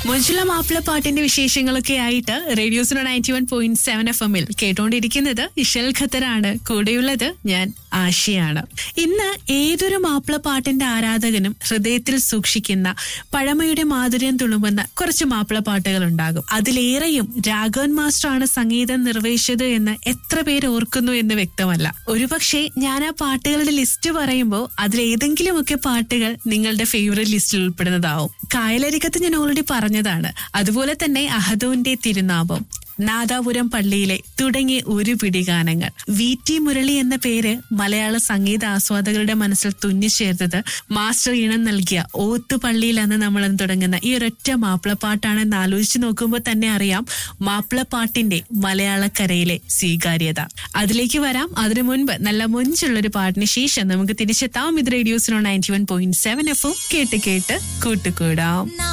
മഞ്ജുള മാപ്പിള പാട്ടിന്റെ വിശേഷങ്ങളൊക്കെ ആയിട്ട് റേഡിയോസിനോ ninety one point seven F എമ്മിൽ കേട്ടോണ്ടിരിക്കുന്നത് ഇഷൽ ഖത്തറാണ് കൂടെയുള്ളത് ഞാൻ ആശയാണ് ഇന്ന് ഏതൊരു മാപ്പിള പാട്ടിന്റെ ആരാധകനും ഹൃദയത്തിൽ സൂക്ഷിക്കുന്ന പഴമയുടെ മാധുര്യം തുളുമ്പുന്ന കുറച്ച് മാപ്പിള പാട്ടുകൾ ഉണ്ടാകും അതിലേറെയും രാഘവൻ മാസ്റ്റർ ആണ് സംഗീതം നിർവഹിച്ചത് എന്ന് എത്ര പേര് ഓർക്കുന്നു എന്ന് വ്യക്തമല്ല ഒരുപക്ഷെ ഞാൻ ആ പാട്ടുകളുടെ ലിസ്റ്റ് പറയുമ്പോൾ അതിലേതെങ്കിലുമൊക്കെ പാട്ടുകൾ നിങ്ങളുടെ ഫേവറേറ്റ് ലിസ്റ്റിൽ ഉൾപ്പെടുന്നതാവും കായലരികത്ത് ഞാൻ ഓൾറെഡി പറഞ്ഞതാണ് അതുപോലെ തന്നെ അഹദോന്റെ തിരുനാമം നാദാപുരം പള്ളിയിലെ തുടങ്ങിയ ഒരു പിടി ഗാനങ്ങൾ വി ടി മുരളി എന്ന പേര് മലയാള സംഗീത ആസ്വാദകരുടെ മനസ്സിൽ തുന്നിച്ചേർത്തത് മാസ്റ്റർ ഈണം നൽകിയ ഓത്തുപള്ളിയിൽ എന്ന് നമ്മൾ തുടങ്ങുന്ന ഈ ഒരൊറ്റ മാപ്പിളപ്പാട്ടാണെന്ന് ആലോചിച്ച് നോക്കുമ്പോൾ തന്നെ അറിയാം മാപ്പിളപ്പാട്ടിന്റെ മലയാളക്കരയിലെ സ്വീകാര്യത അതിലേക്ക് വരാം അതിനു മുൻപ് നല്ല മുഞ്ചുള്ള ഒരു പാട്ടിന് ശേഷം നമുക്ക് തിരിച്ചെത്താം ഇത് റേഡിയോസിനോ നയൻറ്റി വൺ പോയിന്റ് സെവൻ എഫും കേട്ട് കേട്ട് കൂട്ടുകൂടാം